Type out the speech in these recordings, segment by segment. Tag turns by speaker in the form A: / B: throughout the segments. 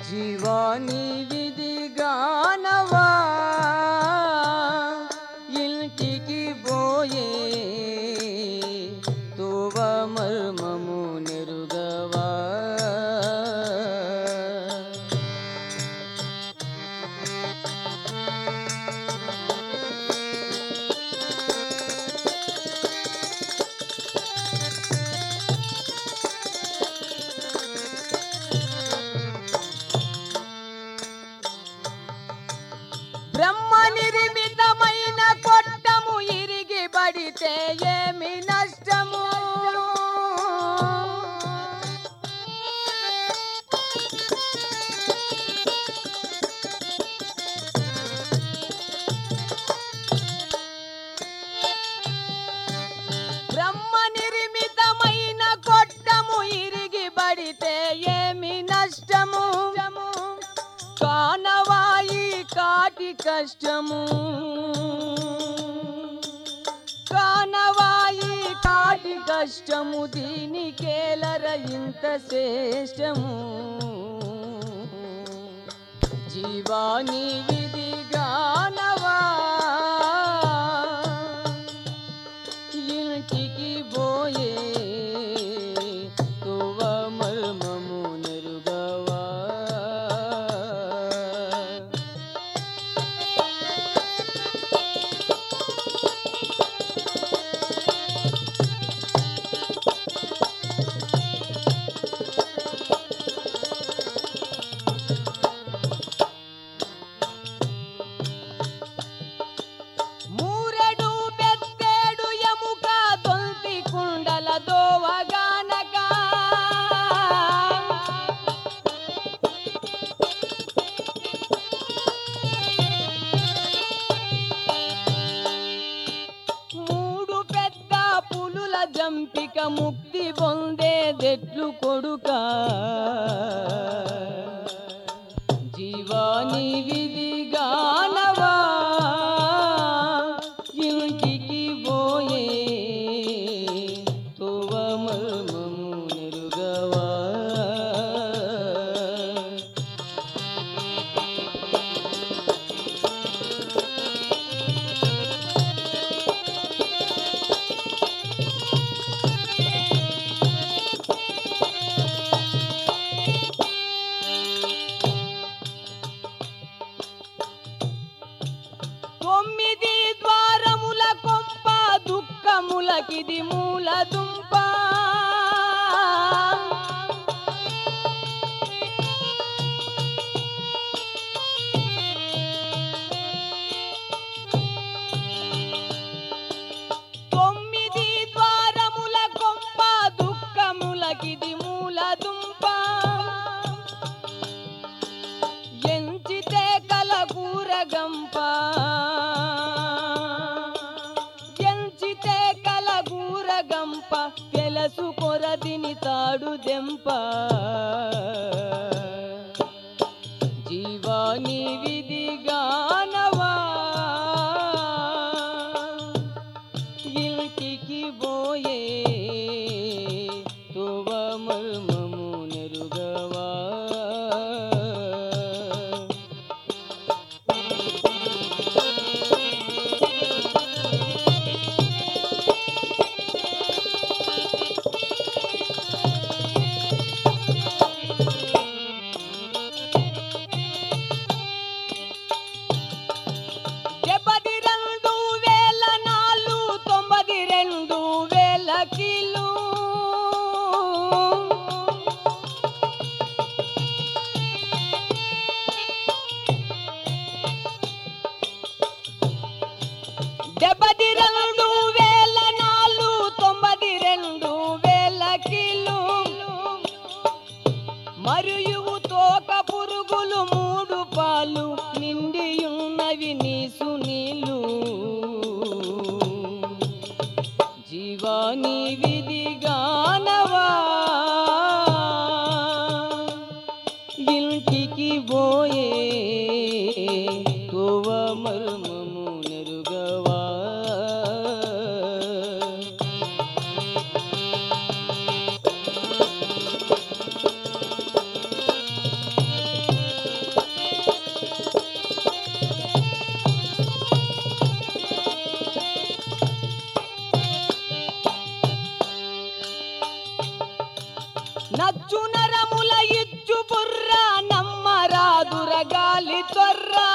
A: జీవాని విధిగానవా ఇంటికి పోయే తోవ మర్మము నెరుగవా బ్రహ్మ నిర్మితమైన కొట్టము ఇరిగి పడితే ఏమి నష్టము బ్రహ్మ నిర్మితమైన కొట్టము ఇరిగి పడితే ఏమి నష్టము కానవాయి కాటి కష్టము కానవాయి కాటి కష్టము దీనికేలర ఇంత శ్రేష్టము జీవాని విధిగానవా ఇంటికి పోయే తువ మర్మము నెరుగవా మూరెడు బెత్తేడు ఎముక దొంతి కుండల దోవగానక మూడు పెద్ద పులుల జంపిక ముక్తి పొందేదెట్లు కొడుక జీవాని విధిగానవా ఇంటికి పోయే తోవ మర్మము నెరుగవా తొమ్మిది ద్వారముల కొంప దుఃఖములకిది మూల దుంప తొమ్మిది ద్వారముల కొంప దుఃఖములకిది మూల దుంప ఎంచితే కల కూరగంప ఎంచితే కల కూరగంప తెలుసు కొరదిని తాడు దెంప జీవాని విధిగానవా ఇంటికి పోయే తువ మర్మము నెరుగవా డెబ్బది రెండు వేల నాలుగు తొంభది రెండు వేల కిలో డెబ్బది రెండు వేల నాలుగు తొంభది రెండు వేల కిలో మరియు తోక పురుగులు మూడు పాలు నిండి ఉన్నవి నీసు నీళ్ళు జీవాని విధిగానవా ఇంటికి పోయే తోవ మర్మము నెరుగవా నరముల ఇచ్చు బుర్ర నమ్మరాదుర గాలి తొర్రా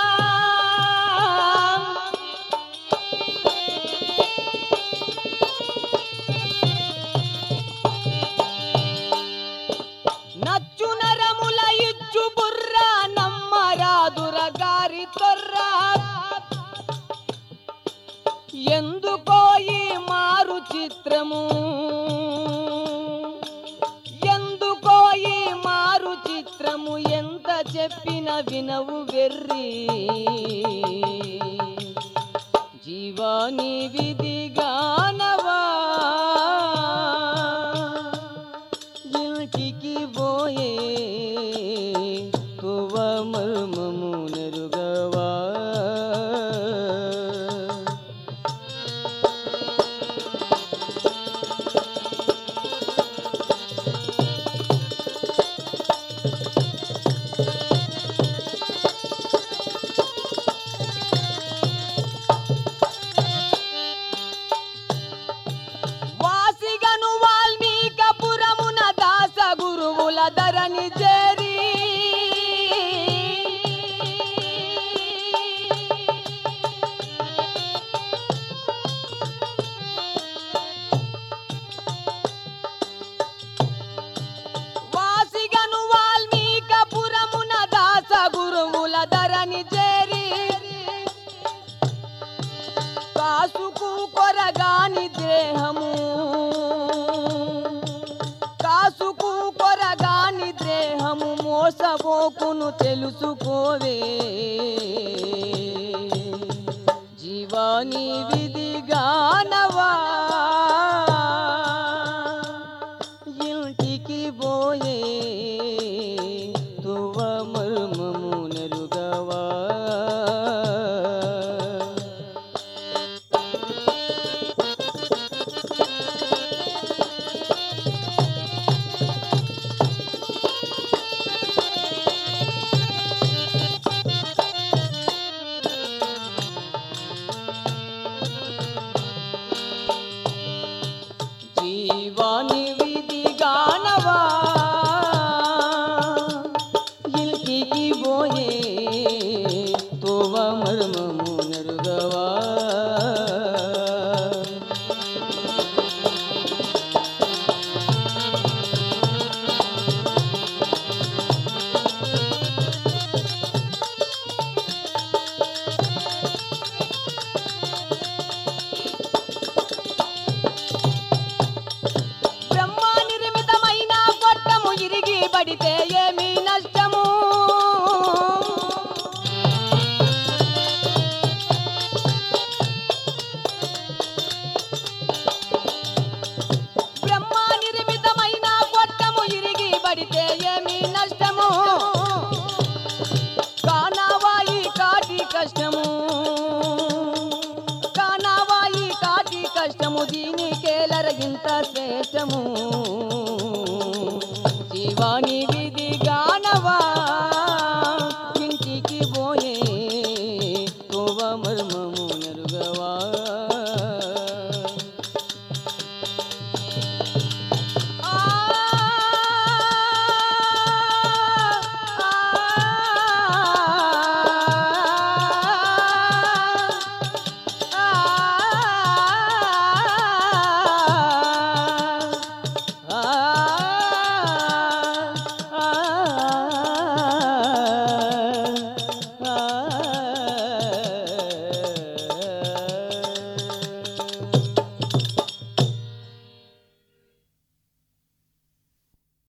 A: నచ్చు నరముల ఇచ్చు బుర్ర నమ్మరాదుర గారి తొర్రా ఎందుకో ఈ మారు చిత్రము ఎందుకో ఈ మారు చిత్రము ఎంత చెప్పిన వినవు వెర్రి జీవాని విధిగానవా ఇంటికి పోయే తువ మర్మము నెరుగవా వాసిగను వాల్మీకపురమున దాస గురువుల ధరని చేరి వాసిగను వాల్మీకపురమున దాస గురువుల ధరని చేరి కాసుకు కొరగాని దేహము కాసుకు కొరగాని దేహము మోసపోకును తెలుసుకోవే జీవాని విధిగానవా ఇంటికి పోయే తువ మర్మము నెరుగవా జీవాని విధిగానవా ఇంటికి పోయే తోవ మర్మము నెరుగవా బ్రహ్మ నిర్మితమైన కొట్టము ఇరిగి పడితే ఏమి నష్టము బ్రహ్మ నిర్మితమైన కొట్టము ఇరిగి పడితే ఏమి నష్టము కానావాయి కాటి కష్టము కానావాయి కాటి కష్టము దీనికేలర ఇంత శ్రేష్టము జీవాని విధిగా